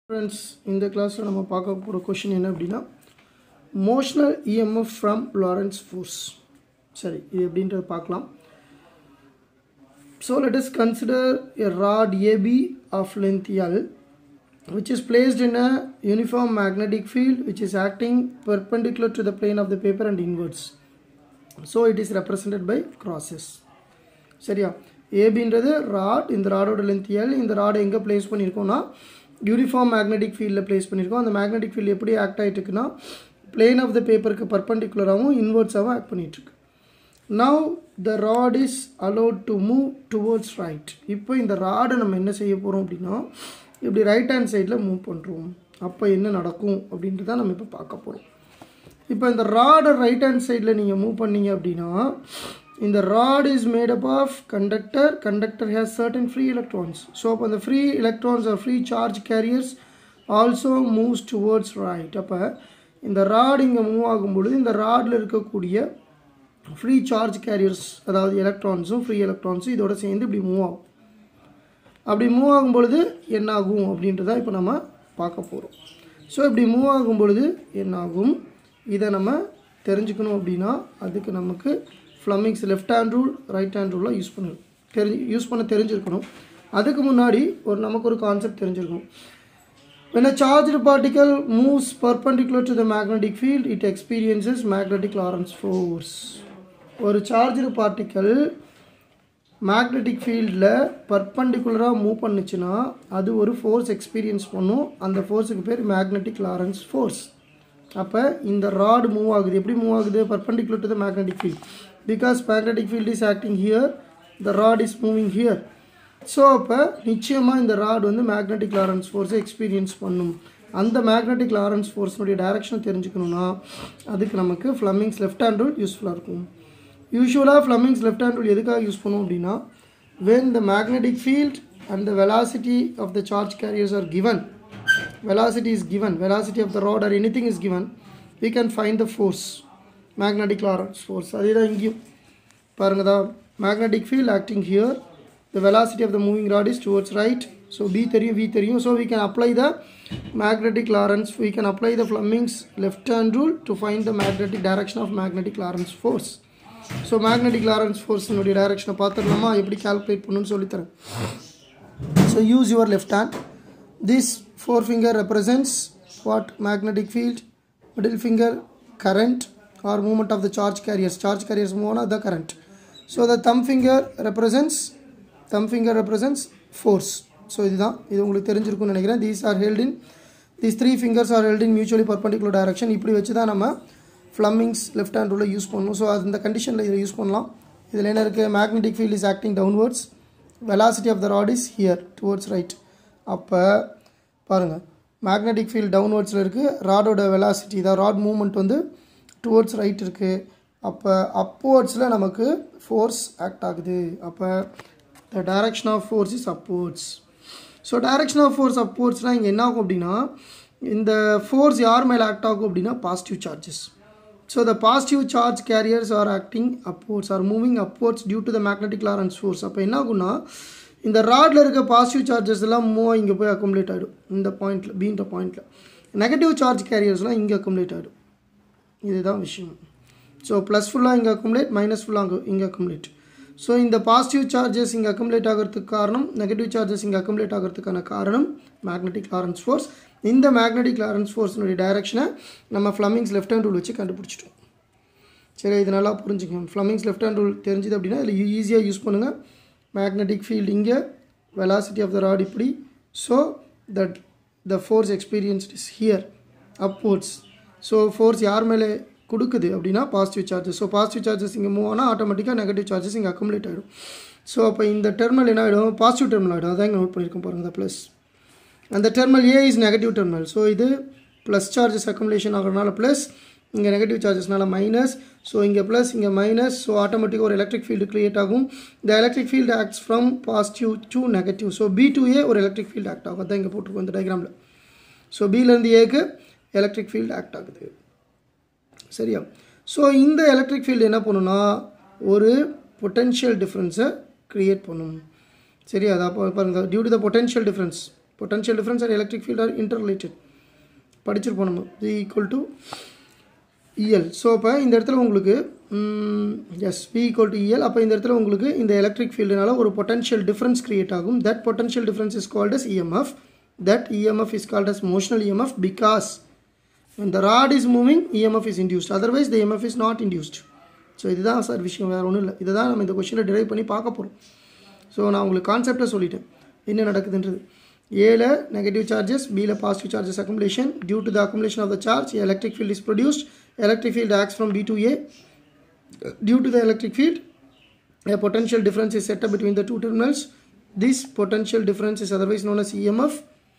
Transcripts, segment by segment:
Friends இந்த கிளாஸில் நம்ம பார்க்க போகிற கொஷின் என்ன அப்படின்னா motional EMF from Lorentz force சரி இது எப்படின்றத பார்க்கலாம் so let us consider a rod AB of length L which is placed in a uniform magnetic field which is acting perpendicular to the plane of the paper and inwards. So it is represented by crosses. சரியா ஏபின்றது rod இந்த ராடோட length L இந்த ராடை எங்கே place பண்ணியிருக்கோம்னா uniform magnetic ஃபீல்டில் place பண்ணியிருக்கோம் அந்த magnetic field எப்படி ஆக்ட் ஆகிட்டு இருக்குன்னா பிளேன் ஆஃப் த பேப்பருக்கு பர்பண்டிகுலராகவும் இன்வெர்ட்ஸாகவும் ஆக்ட் பண்ணிகிட்ருக்கு now the rod is allowed to move towards right இப்போ இந்த ராடை நம்ம என்ன செய்ய போகிறோம் அப்படின்னா இப்படி ரைட் ஹேண்ட் சைடில் மூவ் பண்ணுறோம் அப்போ என்ன நடக்கும் அப்படின்றத நம்ம இப்போ பார்க்க போகிறோம் இப்போ இந்த ராடை ரைட் ஹேண்ட் சைடில் நீங்கள் மூவ் பண்ணீங்க அப்படின்னா இந்த rod is made up of conductor conductor has certain free electrons so அப்போ அந்த free electrons are free charge carriers also moves towards right அப்போ இந்த ராட் இங்கே மூவ் ஆகும்பொழுது இந்த ராடில் இருக்கக்கூடிய ஃப்ரீ சார்ஜ் கேரியர்ஸ் அதாவது எலக்ட்ரான்ஸும் ஃப்ரீ எலக்ட்ரான்ஸும் இதோட சேர்ந்து இப்படி மூவ் ஆகும் அப்படி மூவ் ஆகும் பொழுது என்ன ஆகும் அப்படின்றத இப்போ நம்ம பார்க்க போகிறோம் ஸோ இப்படி மூவ் ஆகும் பொழுது என்னாகும் இதை நம்ம தெரிஞ்சுக்கணும் அப்படின்னா அதுக்கு நமக்கு Fleming's left hand rule right hand ரூலாக யூஸ் பண்ணணும் தெரிஞ்சு யூஸ் பண்ண தெரிஞ்சிருக்கணும் அதுக்கு முன்னாடி ஒரு நமக்கு ஒரு கான்செப்ட் தெரிஞ்சிருக்கணும் When a charged particle moves perpendicular to the magnetic field, it experiences magnetic Lorentz force. ஒரு சார்ஜ்டு பார்ட்டிக்கல் மேக்னெட்டிக் ஃபீல்டில் பர்பண்டிகுலராக மூவ் பண்ணுச்சுன்னா அது ஒரு ஃபோர்ஸ் எக்ஸ்பீரியன்ஸ் பண்ணும் அந்த ஃபோர்ஸுக்கு பேர் மேக்னெட்டிக் லாரன்ஸ் ஃபோர்ஸ் அப்போ இந்த ராட் மூவ் ஆகுது எப்படி மூவ் ஆகுது perpendicular to the magnetic field because magnetic field is acting here the rod is moving here so அப்போ நிச்சயமாக இந்த ராட் வந்து மேக்னெட்டிக் லாரன்ஸ் ஃபோர்ஸை எக்ஸ்பீரியன்ஸ் பண்ணும் அந்த மேக்னெட்டிக் லாரன்ஸ் ஃபோர்ஸினுடைய டைரக்ஷனை தெரிஞ்சுக்கணுன்னா அதுக்கு நமக்கு ஃப்ளமிங்ஸ் லெஃப்ட் ஹேண்ட் ரூல் யூஸ்ஃபுல்லாக இருக்கும் யூஸ்வலாக ஃப்ளமிங்ஸ் லெஃப்ட் ஹேண்ட் ரூல் எதுக்காக யூஸ் பண்ணுவோம் அப்படின்னா when the magnetic field and the velocity of the charge carriers are given velocity is given velocity of the rod or anything is given we can find the force magnetic Lorentz force அதே தான் இங்கேயும் பாருங்க தான் magnetic field acting here the velocity of the moving rod is towards right so B தெரியும் V தெரியும் so we can apply the magnetic Lorentz we can apply the Fleming's left hand rule to find the magnetic direction of magnetic Lorentz force so magnetic Lorentz ஃபோர்ஸினுடைய டைரக்ஷனை பார்த்துடலாமா எப்படி calculate பண்ணணும்னு சொல்லித்தரேன் so use your left hand this forefinger represents what magnetic field middle finger current or movement of the charge carriers charge carriers move on the current so the thumb finger represents thumb finger represents force so இதுதான் இது உங்களுக்கு தெரிஞ்சிருக்கும்னு நினைக்கிறேன் these are held in these three fingers are held in mutually perpendicular direction இப்படி வச்சு தான் நம்ம Fleming's left hand ரூலில் யூஸ் பண்ணணும் ஸோ அந்த கண்டிஷனில் இதை யூஸ் பண்ணலாம் இதில் என்ன இருக்குது magnetic field is acting downwards velocity of the rod is here towards right அப்போ பாருங்கள் மேக்னெட்டிக் ஃபீல்ட் டவுன்வர்ட்ஸில் இருக்குது ராடோட வெலாசிட்டி தான் ராட் மூமெண்ட் வந்து டுவோர்ட்ஸ் ரைட் இருக்குது அப்போ அப்வர்ட்ஸில் நமக்கு ஃபோர்ஸ் ஆக்ட் ஆகுது அப்போ the direction of force is upwards so direction of force அப்வர்ட்ஸ்னால் இங்கே என்ன ஆகும் அப்படின்னா இந்த ஃபோர்ஸ் யார் மேலே ஆக்ட் ஆகும் அப்படின்னா positive charges so the positive charge carriers are acting upwards are moving upwards due to the magnetic Lorentz force அப்போ என்ன ஆகும்னா இந்த ராடில் இருக்க பாசிட்டிவ் சார்ஜஸ் எல்லாம் மூவ் இங்கே போய் அக்குமுலேட் ஆகிடும் இந்த பாயிண்டில் பீன்ற பாயிண்டில் நெகட்டிவ் சார்ஜ் கேரியர்ஸ்லாம் இங்கே அக்குமுலேட் ஆகிடும் இதுதான் விஷயம் ஸோ ப்ளஸ் ஃபுல்லாக இங்கே அக்குமுலேட் மைனஸ் ஃபுல்லாக அங்கே இங்கே அக்குமுலேட் ஸோ இந்த பாசிட்டிவ் சார்ஜஸ் இங்கே அக்குமுலேட் ஆகிறதுக்கு காரணம் நெகட்டிவ் சார்ஜஸ் இங்கே அக்குமுலேட் ஆகிறதுக்கான காரணம் மேக்னெட்டிக் லாரன்ஸ் ஃபோர்ஸ் இந்த மேக்னெட்டிக் லாரன்ஸ் ஃபோர்ஸினுடைய டைரக்ஷனை நம்ம ஃப்ளமிங்ஸ் லெஃப்ட் ஹேண்ட் ரூல் வச்சு கண்டுபிடிச்சிட்டோம் சரி இது நல்லா புரிஞ்சுக்கணும் ஃப்ளமிங்ஸ் லெஃப்ட் ஹேண்ட் ரூல் தெரிஞ்சுது அப்படின்னா இதில் ஈஸியாக யூஸ் பண்ணுங்கள் magnetic field இங்கே velocity of the rod இப்படி so that the force experienced is here upwards so force யார் மேலே கொடுக்குது அப்படின்னா positive charges so positive charges இங்கே மூவ் ஆனால் ஆட்டோமேட்டிக்காக நெகட்டிவ் சார்ஜஸ் இங்கே அக்குமுலேட் ஆகிடும் ஸோ அப்போ இந்த டெர்மல் என்ன ஆகிடும் பாசிட்டிவ் டெர்மல் ஆகிடும் அதான் இங்கே நோட் பண்ணியிருக்கோம் பாருங்கள் ப்ளஸ் அந்த terminal A is negative terminal so இது ப்ளஸ் சார்ஜஸ் அக்குமுலேஷன் ஆகிறதுனால ப்ளஸ் இங்கே நெகட்டிவ் சார்ஜஸ்னால மைனஸ் ஸோ இங்கே ப்ளஸ் இங்கே மைனஸ் ஸோ ஆட்டோமேட்டிக்காக ஒரு எலக்ட்ரிக் ஃபீல்டு க்ரியேட் ஆகும் இந்த electric field acts from positive to negative so B to A ஒரு எலக்ட்ரிக் ஃபீல்டு ஆக்ட் ஆகும் அதான் இங்கே போட்டிருக்கோம் இந்த டயக்ராமில் ஸோ பிலேருந்து ஏக்கு எலக்ட்ரிக் ஃபீல்டு ஆக்ட் ஆகுது சரியா ஸோ இந்த எலக்ட்ரிக் ஃபீல்டு என்ன பண்ணுன்னா ஒரு பொட்டென்ஷியல் டிஃப்ரென்ஸை க்ரியேட் பண்ணும் சரியா அது அப்போ பாருங்கள் due to the potential difference potential difference and electric field are interrelated படிச்சிருப்போம் நம்ம இது ஈக்குவல் டு இஎல் ஸோ அப்போ இந்த இடத்துல உங்களுக்கு S P equal to EL அப்போ இந்த இடத்துல உங்களுக்கு இந்த எலக்ட்ரிக் ஃபீல்டுனால ஒரு பொட்டன்ஷியல் டிஃப்ரென்ஸ் கிரியேட் ஆகும் that potential difference is called as EMF that EMF is called as motional EMF because when the rod is moving EMF is induced otherwise the EMF is not induced so இதுதான் sir விஷயம் வேறு ஒன்றும் இல்லை இதை தான் நம்ம இந்த கொஷினை டிரைவ் பண்ணி பார்க்க போகிறோம் ஸோ நான் உங்களுக்கு கான்செப்டை சொல்லிட்டேன் என்ன நடக்குதுன்றது ஏல நெகட்டிவ் சார்ஜஸ் பியில் positive charges accumulation due to the accumulation of the charge electric field is produced electric field acts from B to A due to the electric field a potential difference is set up between the two terminals this potential difference is otherwise known as emf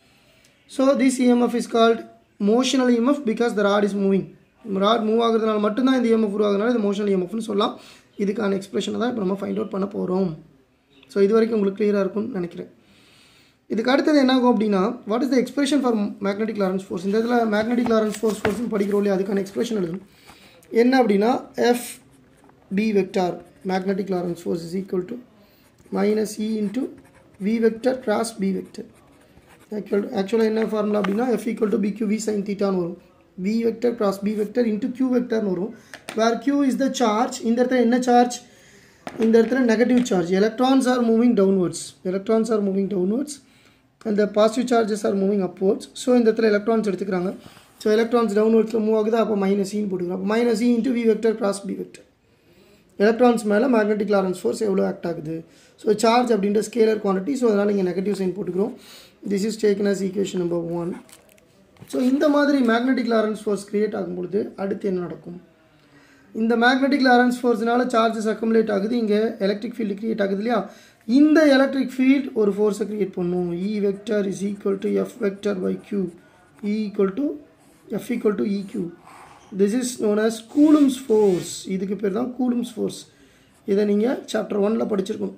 so this emf is called motional emf because the rod is moving rod move ஆகுறதுனால மட்டும்தான் இந்த EMF உருவாகுறதுனால இது motional EMFனு சொல்லலாம் இதுக்கான எக்ஸ்பிரஷனை தான் இப்போ நம்ம ஃபைண்ட் அவுட் பண்ண போகிறோம் ஸோ இது வரைக்கும் உங்களுக்கு கிளியராக இருக்கும்னு நினைக்கிறேன் இதுக்கு அடுத்தது என்ன ஆகும் அப்படின்னா what is the expression for magnetic Lorentz force இந்த இதில் மேக்னெட்டிக் லாரன்ஸ் ஃபோர்ஸ் ஃபோர்ஸ்னு படிக்கிறோம் இல்லையா அதுக்கான எக்ஸ்பிரஷன் எழுதணும் என்ன அப்படின்னா F B vector magnetic Lorentz force is equal to minus E into V vector cross B vector actual ஆக்சுவலாக என்ன ஃபார்முலா அப்படின்னா F equal to B Q V sine தீட்டான்னு வரும் V vector cross B vector into Q வெக்டர்னு வரும் where Q is the charge இந்த இடத்துல என்ன சார்ஜ் இந்த இடத்துல negative charge electrons are moving downwards electrons are moving downwards அந்த positive charges are moving upwards so இந்த இடத்துல எலக்ட்ரான்ஸ் எடுத்துக்கிறாங்க ஸோ எலக்ட்ரான்ஸ் டவுன்வர்ட்ஸில் மூவ் ஆகுது அப்போ மைனஸ் இன்னு போட்டுக்கிறோம் அப்போ minus E into V vector cross B vector electrons மேலே மேக்னெட்டிக் லாரன்ஸ் ஃபோர்ஸ் எவ்வளோ ஆக்ட் ஆகுது ஸோ சார்ஜ் அப்படின்ற ஸ்கேலர் குவான்டிட்டி ஸோ அதனால் இங்கே நெகட்டிவ் சைன் போட்டுக்கிறோம் this is taken as equation number one so இந்த மாதிரி மேக்னெட்டிக் லாரன்ஸ் ஃபோர்ஸ் கிரியேட் ஆகும் பொழுது அடுத்து என்ன நடக்கும் இந்த மேக்னெட்டிக் லாரன்ஸ் ஃபோர்ஸ்னால சார்ஜஸ் அக்குமுலேட் ஆகுது இங்கே எலக்ட்ரிக் ஃபீல்டு கிரியேட் ஆகுது இல்லையா இந்த எலக்ட்ரிக் ஃபீல்ட் ஒரு ஃபோர்ஸை கிரியேட் பண்ணும் E vector is equal to F vector by Q E equal to F equal to E Q this is known as Coulomb's force இதுக்கு பேர் தான் கூலும்ஸ் ஃபோர்ஸ் இதை நீங்கள் சாப்டர் ஒனில் படிச்சிருக்கணும்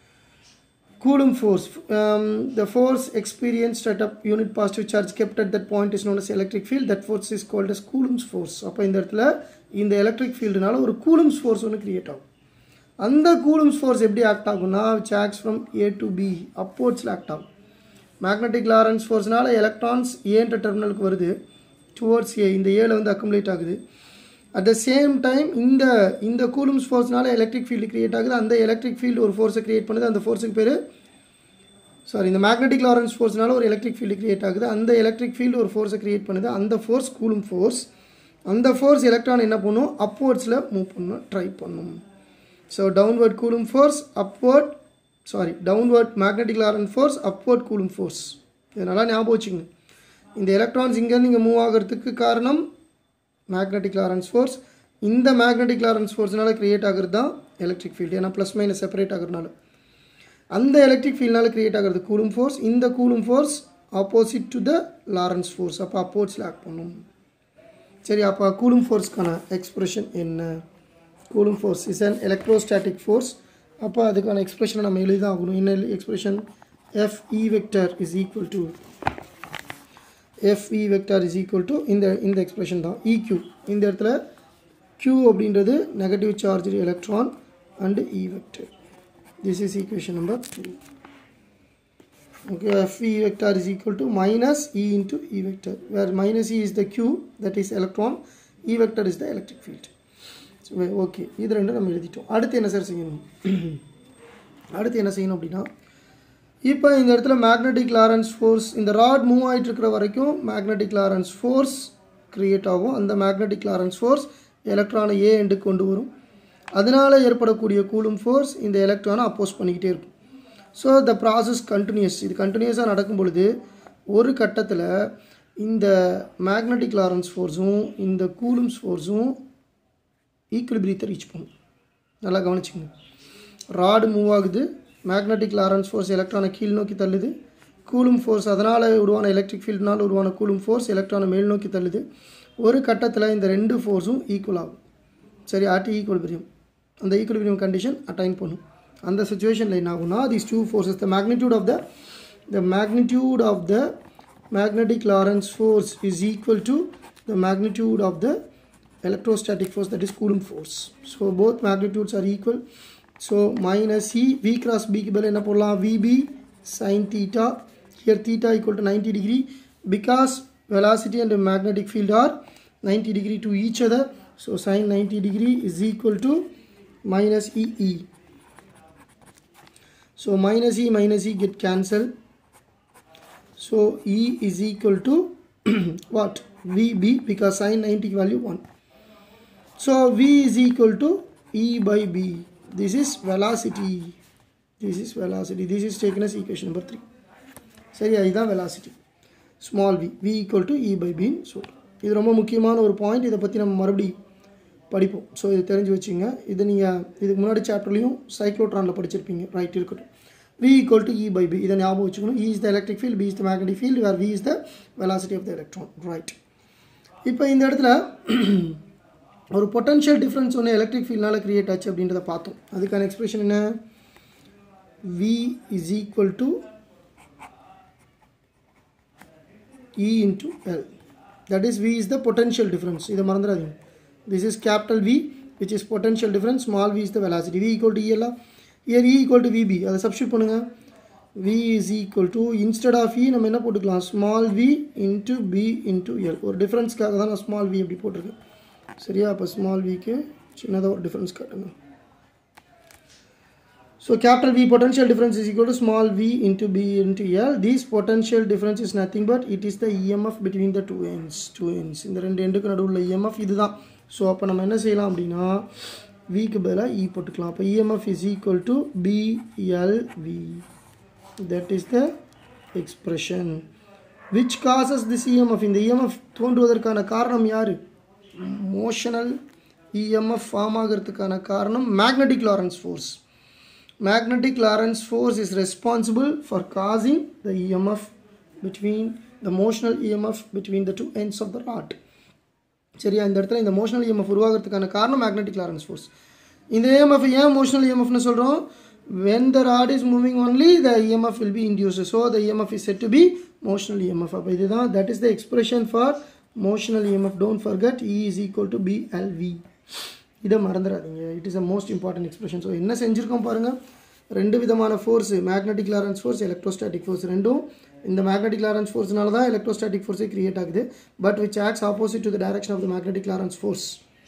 Coulomb force. Um, the force experienced at a unit positive charge kept at that point is known as electric field. That force is called as Coulomb's force. அப்போ இந்த இடத்துல இந்த எலக்ட்ரிக் ஃபீல்டுனால ஒரு கூலும்ஸ் ஃபோர்ஸ் ஒன்று create ஆகும் அந்த Coulomb's force எப்படி ஆக்ட் ஆகும்னா which acts from A to B அப்போர்ட்ஸில் ஆக்ட் ஆகும் மேக்னெட்டிக் லாரன்ஸ் ஃபோர்ஸ்னால எலக்ட்ரான்ஸ் ஏன்ற டெர்மினலுக்கு வருது டுவோர்ட்ஸ் ஏ இந்த ஏல வந்து அக்குமுலேட் ஆகுது அட் த சேம் டைம் இந்த இந்த கூலும்ஸ் ஃபோர்ஸ்னால எலக்ட்ரிக் ஃபீல்டு கிரியேட் ஆகுது அந்த எலக்ட்ரிக் ஃபீல்டு ஒரு ஃபோர்ஸை கிரியேட் பண்ணுது அந்த ஃபோர்ஸுக்கு பேர் சாரி இந்த மேக்னெட்டிக் லாரன்ஸ் ஃபோர்ஸ்னால ஒரு எலக்ட்ரிக் ஃபீல்டு கிரியேட் ஆகுது அந்த எலக்ட்ரிக் ஃபீல்டு ஒரு ஃபோர்ஸை கிரியேட் பண்ணுது அந்த ஃபோர்ஸ் கூலும் ஃபோர்ஸ் அந்த ஃபோர்ஸ் எலக்ட்ரான் என்ன பண்ணும் அப்வர்ட்ஸில் மூவ் பண்ண ட்ரை பண்ணும் so downward Coulomb force upward sorry downward magnetic Lorentz force upward Coulomb force இதனால் ஞாபகம் வச்சுங்க இந்த எலக்ட்ரான்ஸ் இங்கேருந்து இங்கே மூவ் ஆகிறதுக்கு காரணம் மேக்னெட்டிக் லாரன்ஸ் ஃபோர்ஸ் இந்த மேக்னெட்டிக் லாரன்ஸ் ஃபோர்ஸ்னால கிரியேட் ஆகிறது தான் எலக்ட்ரிக் ஃபீல்டு ஏன்னா ப்ளஸ் மைனஸ் செப்பரேட் ஆகிறதுனால அந்த எலக்ட்ரிக் ஃபீல்ட்னால கிரியேட் ஆகிறது கூலும் ஃபோர்ஸ் இந்த Coulomb force opposite to the Lorentz force அப்போ அப்போர்ட்ஸில் ஆக்ட் பண்ணும் சரி அப்போ கூலும் ஃபோர்ஸ்க்கான எக்ஸ்பிரஷன் என்ன Coulomb force is an electrostatic force அப்போ அதுக்கான எக்ஸ்பிரஷனை நம்ம எழுதி தான் ஆகணும் என்ன expression F E vector is equal to F E vector is equal to இந்த இந்த எக்ஸ்பிரஷன் தான் இக்யூ இந்த இடத்துல q அப்படின்றது negative charge electron and E vector this is equation number two okay f e vector is equal to minus e into e vector where minus e is the q that is electron e vector is the electric field so okay இது ரெண்டும் நம்ம எழுதிட்டோம் அடுத்து என்ன sir செய்யணும் அடுத்து என்ன செய்யணும் அப்படின்னா இப்போ இந்த இடத்துல மேக்னெட்டிக் லாரன்ஸ் ஃபோர்ஸ் இந்த ராட் மூவ் ஆகிட்டு இருக்கிற வரைக்கும் மேக்னெட்டிக் லாரன்ஸ் ஃபோர்ஸ் கிரியேட் ஆகும் அந்த மேக்னெட்டிக் லாரன்ஸ் ஃபோர்ஸ் எலக்ட்ரானை ஏ எண்டு கொண்டு வரும் அதனால் ஏற்படக்கூடிய கூலும் ஃபோர்ஸ் இந்த எலக்ட்ரானை அப்போஸ் பண்ணிக்கிட்டே இருக்கும் ஸோ த ப்ராசஸ் கண்டினியூஸ் இது கண்டினியூஸாக நடக்கும் பொழுது ஒரு கட்டத்தில் இந்த மேக்னெட்டிக் லாரன்ஸ் ஃபோர்ஸும் இந்த கூலும்ஸ் ஃபோர்ஸும் ஈக்குலிபிரியத்தை ரீச் பண்ணும் நல்லா கவனிச்சுங்க ராடு மூவ் ஆகுது மேக்னெட்டிக் லாரன்ஸ் ஃபோர்ஸ் எலக்ட்ரானை கீழ் நோக்கி தள்ளுது கூலும் ஃபோர்ஸ் அதனால் உருவான எலக்ட்ரிக் ஃபீல்ட்னால் உருவான கூலும் ஃபோர்ஸ் எலக்ட்ரானை மேல் நோக்கி தள்ளுது ஒரு கட்டத்தில் இந்த ரெண்டு ஃபோர்ஸும் ஈக்குவல் ஆகும் சரி அட் ஈக்குவலிபிரியம் அந்த ஈக்குவலிபிரியம் கண்டிஷன் அட்டைன் பண்ணும் அந்த சுச்சுவேஷனில் என்ன ஆகும்னா these two forces the magnitude of the the magnitude of the magnetic Lorentz force is equal to the magnitude of the electrostatic force that is Coulomb force so both magnitudes are equal so minus E V cross B க்கு பதில் என்ன போடலாம் VB sin theta here theta equal to 90 degree because velocity and magnetic field are 90 degree to each other so sine 90 degree is equal to minus ee so minus e minus e get cancelled so e is equal to what vb because sine 90 value 1 so v is equal to e by b this is velocity this is velocity this is taken as equation number 3 சரியா இதுதான் velocity small v v equal to e by b ன்னு சொல்கிறோம் இது ரொம்ப முக்கியமான ஒரு point இதை பற்றி நம்ம மறுபடி படிப்போம் ஸோ இது தெரிஞ்சு வச்சுங்க இது நீங்கள் இதுக்கு முன்னாடி சாப்டர்லையும் சைக்ளோட்ரானில் படிச்சிருப்பீங்க ரைட் இருக்கட்டும் v equal to e by b இதை ஞாபகம் வச்சுக்கணும் e is the electric field b is the magnetic field where v is the velocity of the electron right இப்போ இந்த இடத்துல ஒரு பொட்டன்ஷியல் டிஃப்ரென்ஸ் ஒன்று எலக்ட்ரிக் ஃபீல்ட்னால கிரியேட் ஆச்சு அப்படின்றத பார்த்தோம் அதுக்கான எக்ஸ்பிரஷன் என்ன v is equal to E into L that is V is the potential difference இதை மறந்துடாதீங்க this is capital V which is potential difference small v is the velocity v equal to EL here E equal to VB அதை substitute பண்ணுங்க V is equal to instead of E நம்ம என்ன போட்டுக்கலாம் small v into B into L ஒரு டிஃப்ரென்ஸ்க்காக தான் நான் small v அப்படி போட்டிருக்கேன் சரியா அப்போ small vக்கு சின்னதாக ஒரு டிஃப்ரென்ஸ் காட்டுங்க So capital V potential difference is equal to small v into B into L. This potential difference is nothing but it is the EMF between the two ends. Two ends. இந்த ரெண்டு எண்டுக்கு நடுவில் EMF இதுதான் so அப்போ நம்ம என்ன செய்யலாம் அப்படின்னா விக்கு பதிலாக இ போட்டுக்கலாம் அப்போ EMF is equal to BLV. That is the expression. Which causes this EMF? இந்த EMF தோன்றுவதற்கான காரணம் யாரு மோஷனல் EMF ஃபார்ம் ஆகிறதுக்கான காரணம் magnetic Lorentz force magnetic Lorentz force is responsible for causing the EMF between the motional EMF between the two ends of the rod சரியா இந்த இடத்துல இந்த motional EMF உருவாகிறதுக்கான காரணம் மேக்னெட்டிக் லாரன்ஸ் ஃபோர்ஸ் இந்த EMF ஏன் மோஷனல் இஎம்எஃப்னு சொல்கிறோம் when the rod is moving only the EMF will be induced so the EMF is said to be motional EMF அப்போ இதுதான் that is the expression for motional EMF don't forget E is equal to BLV இதை மறந்துடாதீங்க it is a most important expression so என்ன செஞ்சுருக்கோம் பாருங்கள் ரெண்டு விதமான force magnetic Lorentz force electrostatic force ரெண்டும் இந்த மேக்னெட்டிக் லாரன்ஸ் ஃபோர்ஸ்னால தான் எலக்ட்ரோஸ்டாட்டிக் ஃபோர்ஸே கிரியேட் ஆகுது but which acts opposite to the direction of the magnetic Lorentz force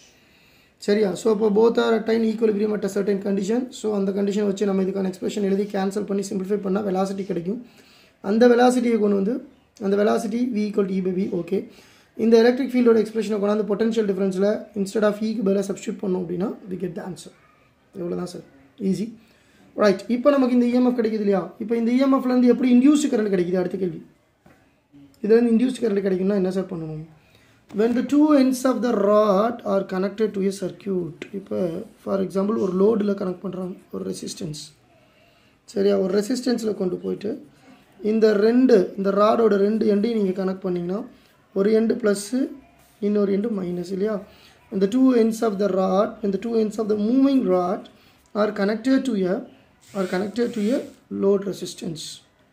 சரியா ஸோ அப்போ both are time equilibrium at certain condition so அந்த condition வச்சு நம்ம இதுக்கான எக்ஸ்பிரஷன் எழுதி கேன்சல் பண்ணி சிம்பிளிஃபை பண்ணால் வெலாசிட்டி கிடைக்கும் அந்த வெலாசிட்டியை கொண்டு வந்து அந்த velocity V equal to EB okay இந்த எலக்ட்ரிக் ஃபீல்டோட எக்ஸ்பிரஷனை கொண்டாந்து பொட்டன்ஷியல் டிஃப்ரென்ஸில் இன்ஸ்டெட் ஆஃப் ஈக்கு பதிலாக சப்ஸ்டியூட் பண்ணோம் அப்படின்னா வி கெட் த ஆன்சர் இவ்வளோ தான் சார் ஈஸி ரைட் இப்போ நமக்கு இந்த இஎம்எஃப் கிடைக்குது இல்லையா இப்போ இந்த இஎம்எஃப்லேருந்து எப்படி இன்டியூஸ்டு கரண்ட் கிடைக்குது அடுத்த கேள்வி இதுலேருந்து இன்டியூஸ்டு கரண்ட் கிடைக்கும்னா என்ன சார் பண்ணணும் when the two ends of the rod are connected to a circuit இப்போ ஃபார் எக்ஸாம்பிள் ஒரு லோடில் கனெக்ட் பண்ணுறாங்க ஒரு ரெசிஸ்டன்ஸ் சரியா ஒரு ரெசிஸ்டன்ஸில் கொண்டு போயிட்டு இந்த ரெண்டு இந்த ராடோட ரெண்டு எண்டையும் நீங்கள் கனெக்ட் பண்ணிங்கன்னா ஒரு எண்டு ப்ளஸ்ஸு இன்னொரு எண்டு மைனஸ் இல்லையா இந்த two ends of the rod when the two ends of the moving rod are connected to a are connected to a load resistance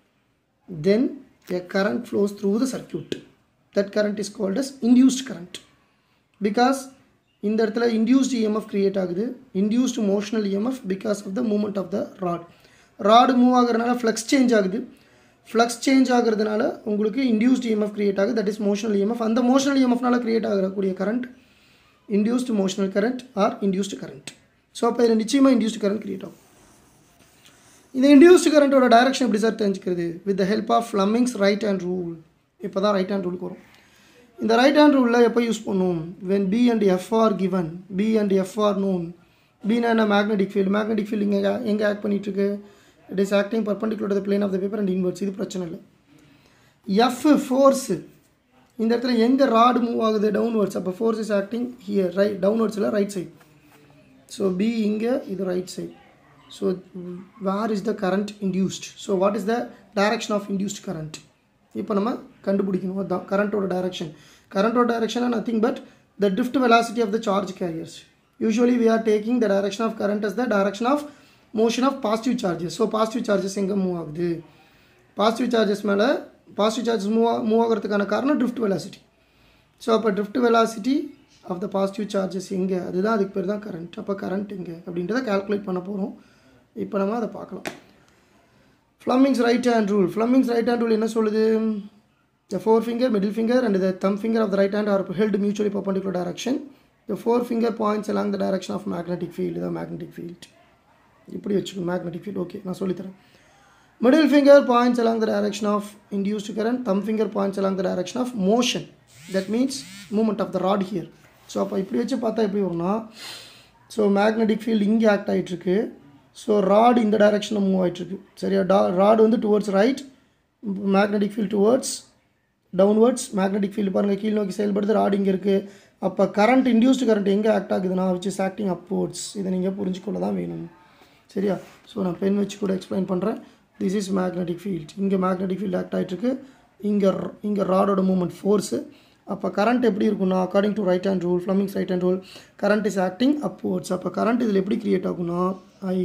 then a current flows through the circuit that current is called as induced current because இந்த இடத்துல induced EMF create ஆகுது induced motional EMF because of the movement of the rod rod move ஆகுறதுனால flux change ஆகுது flux change ஆகுறதுனால உங்களுக்கு induced EMF create ஆகுது that is motional EMF அந்த motional EMFனால create ஆகக்கூடிய current induced motional current or induced current ஸோ அப்போ இதில் நிச்சயமாக induced current create ஆகும் இந்த இன்டியூஸ்டு கரண்ட்டோட டைரக்ஷன் எப்படி சார் தெரிஞ்சுக்கிறது with the help of Fleming's right hand rule இப்போ தான் ரைட் ஹேண்ட் ரூலுக்கு வரும் இந்த ரைட் ஹேண்ட் ரூலில் எப்போ யூஸ் பண்ணுவோம் when B and F are given B and F are known பின்னா என்ன மேக்னெட்டிக் ஃபீல்டு மேக்னெட்டிக் ஃபீல்டு இங்கே எங்கே ஆக்ட் பண்ணிகிட்ருக்கு it is acting perpendicular the plane of the paper and inwards இது பிரச்சனை இல்லை எஃப் ஃபோர்ஸு இந்த இடத்துல எங்கே ராடு மூவ் ஆகுது டவுன்வர்ட்ஸ் அப்போ force is acting here right டவுன்வர்ட்ஸில் ரைட் சைட் ஸோ பி இங்கே இது right side so where is the current induced so what is the direction of induced current இப்போ நம்ம கண்டுபிடிக்கணும் அதுதான் கரண்ட்டோட டைரக்ஷன் கரண்ட்டோட direction nothing but the drift velocity of the charge carriers usually we are taking the direction of current as the direction of motion of positive charges so positive charges எங்கே move ஆகுது positive charges மேலே positive charges move move ஆகிறதுக்கான காரணம் drift velocity so அப்போ drift velocity of the positive charges எங்கே அதுதான் அதுக்கு பேர் தான் கரண்ட் அப்போ கரண்ட் எங்கே அப்படின்றத கால்குலேட் பண்ண போகிறோம் இப்போ நம்ம அதை பார்க்கலாம் Fleming's right hand rule Fleming's right hand rule என்ன சொல்லுது The forefinger, middle finger, and the thumb finger of the right hand are held mutually perpendicular direction. The forefinger points along the direction of magnetic field. The magnetic field. இப்படி வச்சுக்கணும் magnetic field okay நான் சொல்லித்தரேன் middle finger points along the direction of induced current thumb finger points along the direction of motion that means movement of the rod here so அப்போ இப்படி வச்சு பார்த்தா எப்படி வரும்னா ஸோ மேக்னெட்டிக் ஃபீல்டு இங்கே act ஆகிட்டுருக்கு ஸோ ராட் இந்த டைரெக்ஷனில் மூவ் ஆகிட்டுருக்கு சரியா டா ராட் வந்து towards right magnetic field towards downwards magnetic field பாருங்கள் கீழ் நோக்கி செயல்படுது ராட் இங்கே இருக்குது அப்போ கரண்ட் இன்டியூஸ்டு கரண்ட் எங்கே ஆக்ட் ஆகுதுன்னா விச் இஸ் ஆக்டிங் அப்வோர்ட்ஸ் இதை நீங்கள் புரிஞ்சுக்கொள்ள தான் வேணும் சரியா ஸோ நான் பென் வச்சு கூட எக்ஸ்பிளைன் பண்ணுறேன் திஸ் இஸ் மேக்னெட்டிக் ஃபீல்ட் இங்கே மேக்னெட்டிக் ஃபீல்டு ஆக்ட் ஆகிட்டுருக்கு இங்கே இங்கே ராடோட மூமெண்ட் ஃபோர்ஸு அப்போ கரண்ட் எப்படி இருக்கும்னா according to right hand rule Fleming's right hand rule current is acting upwards அப்போ கரண்ட் இதில் எப்படி கிரியேட் ஆகும்னா ஐ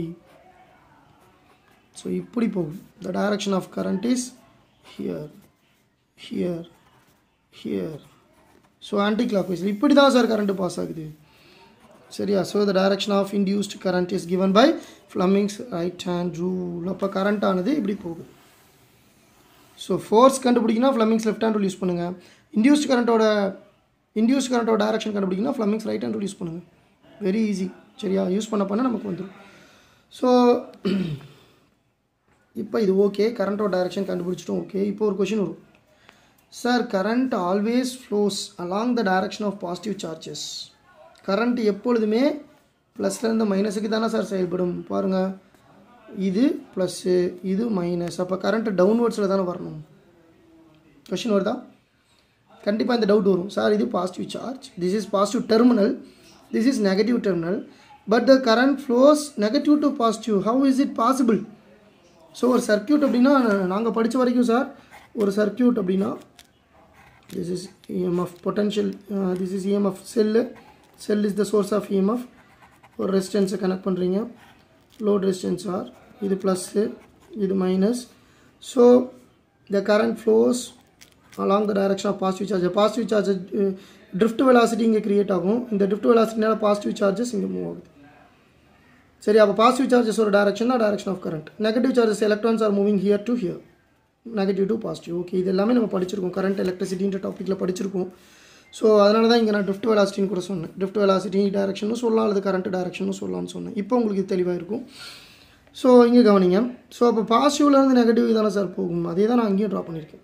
ஸோ இப்படி போகும் the direction of current is here here here so anticlockwise இப்படி தான் சார் கரண்ட் பாஸ் ஆகுது சரியா so the direction of induced current is given by Fleming's right hand rule அப்போ கரண்ட் ஆனது இப்படி போகுது ஸோ ஃபோர்ஸ் கண்டுபிடிக்கணும் Fleming's left hand rule use பண்ணுங்கள் இன்டியூஸ்ட் கரண்ட்டோட இன்டியூஸ்ட் கரண்ட்டோட டைரக்ஷன் கண்டுபிடிக்கணும் Fleming's right hand rule use பண்ணுங்கள் வெரி ஈஸி சரியா யூஸ் பண்ண பண்ண நமக்கு வந்துடும் ஸோ இப்போ இது ஓகே கரண்ட்டோட டைரக்ஷன் கண்டுபிடிச்சிட்டோம் ஓகே இப்போ ஒரு கொஷின் வரும் sir current always flows along the direction of positive charges current எப்பொழுதுமே ப்ளஸ்லேருந்து மைனஸுக்கு தானே சார் செயல்படும் பாருங்கள் இது ப்ளஸ்ஸு இது மைனஸ் அப்போ கரண்ட் டவுன்வர்ட்ஸில் தானே வரணும் கொஷின் வருதா கண்டிப்பாக இந்த டவுட் வரும் சார் இது positive charge this is positive terminal this is negative terminal but the current flows negative to positive how is it possible so ஒரு சர்க்கியூட் அப்படின்னா நாங்கள் படித்த வரைக்கும் சார் ஒரு சர்க்கியூட் அப்படின்னா this is EMF potential this is EMF cell cell is the source of EMF ஒரு ரெசிஸ்டன்ஸை connect பண்ணுறீங்க லோட் ரெசிஸ்டன்ஸ் ஆர் இது ப்ளஸ்ஸு இது minus so the current flows along the direction of positive charge positive charge drift velocity இங்கே create ஆகும் இந்த drift வெலாசிட்டினால positive charges இங்கே மூவ் ஆகுது சரி அப்போ பாசிட்டிவ் சார்ஜஸ் ஒரு டைரக்ஷன் தான் direction of current negative charges electrons are moving here to here negative to positive okay இது எல்லாமே நம்ம படிச்சிருக்கோம் கரண்ட் எலக்ட்ரிசிட்டின்ற டாப்பிக்கில் படிச்சிருக்கோம் ஸோ அதனால தான் இங்கே நான் ட்ரிஃப்ட் வெலாசிட்டின்னு கூட சொன்னேன் ட்ரிஃப்ட் வெலாசிட்டி டைரக்ஷனும் சொல்லலாம் அல்லது கரண்ட் டைரக்ஷனும் சொல்லலாம்னு சொன்னேன் இப்போ உங்களுக்கு இது தெளிவாக இருக்கும் ஸோ இங்கே கவனிங்க ஸோ அப்போ பாசிட்டிவ்லேருந்து நெகட்டிவ் தானே சார் போகும் அதே தான் நான் அங்கேயும் ட்ரா பண்ணியிருக்கேன்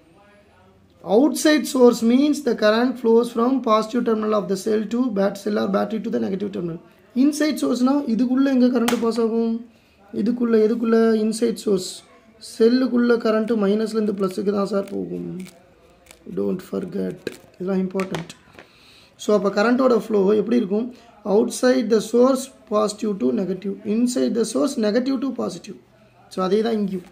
outside source means the current flows from positive terminal of the cell to bat cell or battery to the negative terminal inside sourceனா இதுக்குள்ளே எங்கே கரண்ட் பாஸ் ஆகும் இதுக்குள்ளே எதுக்குள்ளே இன்சைட் சோர்ஸ் செல்லுக்குள்ளே கரண்ட்டு மைனஸ்லேருந்து ப்ளஸுக்கு தான் சார் போகும் டோன்ட் ஃபர்கெட் இதெல்லாம் இம்பார்ட்டண்ட் ஸோ அப்போ கரண்ட்டோட ஃப்ளோ எப்படி இருக்கும் outside the source positive to negative inside the source negative to positive so அதே தான் இங்கேயும்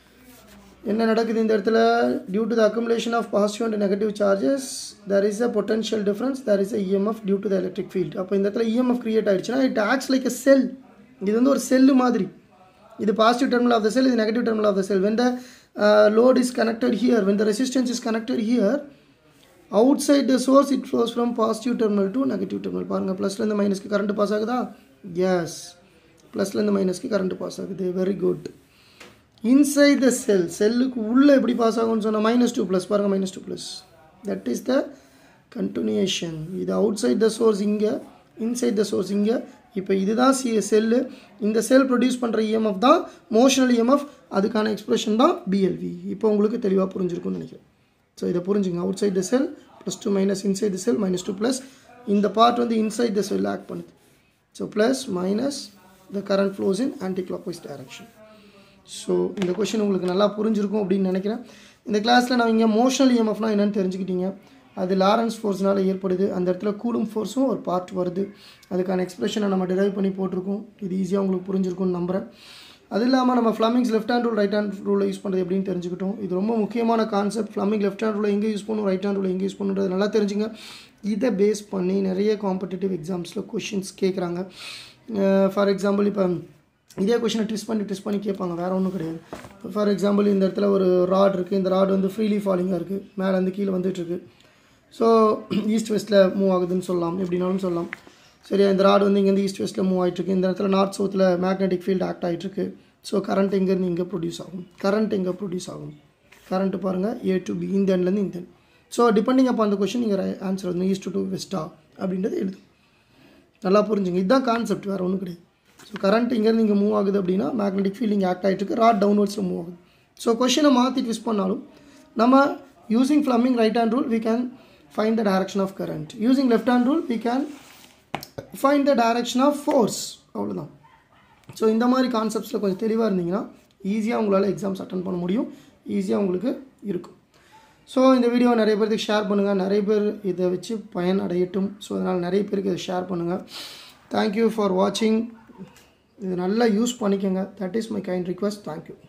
என்ன நடக்குது இந்த இடத்துல due to the accumulation of positive and negative charges there is a potential difference there is a EMF due to the electric field அப்போ இந்த இடத்துல இஎம்எஃப் கிரியேட் ஆயிடுச்சுன்னா it acts like a cell இது வந்து ஒரு செல்லு மாதிரி இது positive terminal of the cell இது negative terminal of the cell when the load is connected here when the resistance is connected here outside the source it flows from positive terminal to negative terminal பாருங்கள் ப்ளஸ்லேருந்து மைனஸ்க்கு current pass ஆகுதா yes ப்ளஸ்லேருந்து மைனஸ்க்கு current pass ஆகுது very good inside the cell செல்லுக்கு உள்ளே எப்படி பாஸ் ஆகும்னு சொன்னால் மைனஸ் டூ ப்ளஸ் பாருங்கள் minus to plus that is the continuation இது அவுட் சைட் த சோர்ஸ் இங்கே இன்சைட் த சோர்ஸ் இங்கே இப்போ இதுதான் சி செல்லு இந்த செல் ப்ரொடியூஸ் பண்ணுற இஎம்எஃப் தான் மோஷனல் இஎம்எஃப் அதுக்கான எக்ஸ்பிரஷன் தான் பிஎல்வி இப்போ உங்களுக்கு தெளிவாக புரிஞ்சிருக்கும்னு நினைக்கிறேன் ஸோ இதை புரிஞ்சுங்க outside the cell plus to minus inside the cell minus to plus இந்த பார்ட் வந்து இன்சைட் த செல் ஆக்ட் பண்ணுது so plus minus the current flows in anticlockwise direction so இந்த கொஷின் உங்களுக்கு நல்லா புரிஞ்சிருக்கும் அப்படின்னு நினைக்கிறேன் இந்த கிளாஸில் நான் இங்கே மோஷனல் இஎம்எஃப்னா என்னென்னு தெரிஞ்சுக்கிட்டீங்க அது லாரன்ஸ் ஃபோர்ஸ்னால் ஏற்படுது அந்த இடத்துல கூலும் ஃபோர்ஸும் ஒரு பார்ட் வருது அதுக்கான எக்ஸ்பிரஷனை நம்ம டிரைவ் பண்ணி போட்டிருக்கோம் இது ஈஸியாக உங்களுக்கு புரிஞ்சிருக்கும்னு நம்புகிறேன் அது இல்லாமல் நம்ம Fleming's left hand rule right hand ரூலை யூஸ் பண்ணுறது எப்படின்னு தெரிஞ்சுக்கிட்டோம் இது ரொம்ப முக்கியமான கான்செப்ட் ஃப்ளமிங் லெஃப்ட் ஹேண்ட் ரூலை எங்கே யூஸ் பண்ணணும் ரைட் ஹேண்ட் ரூலை எங்கே யூஸ் பண்ணுறது நல்லா தெரிஞ்சுங்க இதை பேஸ் பண்ணி நிறைய காம்படிட்டிவ் எக்ஸாம்ஸில் கொஷின்ஸ் கேட்குறாங்க ஃபார் எக்ஸாம்பிள் இப்போ இதே கொஷினை ட்விஸ்ட் பண்ணி ட்விஸ்ட் பண்ணி கேட்பாங்க வேறு ஒன்றும் கிடையாது ஃபார் எக்ஸாம்பிள் இந்த இடத்துல ஒரு ராட் இருக்குது இந்த ராட் வந்து ஃப்ரீலி ஃபாலிங்காக இருக்குது மேலே வந்து கீழே வந்துட்டுருக்கு ஸோ ஈஸ்ட் வெஸ்ட்டில் மூவ் ஆகுதுன்னு சொல்லலாம் எப்படினாலும் சொல்லலாம் சரியா இந்த ராடு வந்து இங்கேருந்து ஈஸ்ட் வெஸ்ட்டில் மூவ் ஆகிட்டுருக்கு இந்த இடத்துல நார்த் சவுத்தில் மேக்னெட்டிக் ஃபீல்டு ஆக்ட் ஆகிட்டுருக்கு ஸோ கரண்ட் எங்கேருந்து இங்கே ப்ரொடியூஸ் ஆகும் கரண்ட் எங்கே ப்ரொடியூஸ் ஆகும் கரண்ட்டு பாருங்கள் ஏ டு பி இந்த எண்ட்லேருந்து இந்த எண்ட் ஸோ டிபெண்டிங் அப்போ அந்த கொஷின் நீங்கள் ஆன்சர் வந்து ஈஸ்ட் டு வெஸ்டா அப்படின்றது எழுதும் நல்லா புரிஞ்சுங்க இதுதான் கான்செப்ட் வேறு ஒன்றும் கிடையாது ஸோ கரண்ட் இங்கேருந்து இங்கே மூவ் ஆகுது அப்படின்னா மேக்னெட்டிக் ஃபீல்ட் இங்கே ஆக்ட் ஆகிட்டு இருக்கு ராட் டவுன்வர்ட்ஸில் மூவ் ஆகுது ஸோ கொஷினை மாற்றி ட்விஸ்ட் பண்ணாலும் நம்ம using Fleming right hand rule we can find the direction of current using left hand rule we can find the direction of force அவ்வளோதான் ஸோ இந்த மாதிரி கான்செப்ட்ஸில் கொஞ்சம் தெளிவாக இருந்தீங்கன்னா ஈஸியாக உங்களால் எக்ஸாம்ஸ் அட்டன் பண்ண முடியும் ஈஸியாக உங்களுக்கு இருக்கும் ஸோ இந்த வீடியோ நிறைய பேருக்கு ஷேர் பண்ணுங்கள் நிறைய பேர் இதை வச்சு பயன் அடையட்டும் ஸோ அதனால் நிறைய பேருக்கு இதை ஷேர் பண்ணுங்கள் தேங்க்யூ ஃபார் வாட்சிங் இது நல்லா யூஸ் பண்ணிக்கோங்க that is my kind request thank you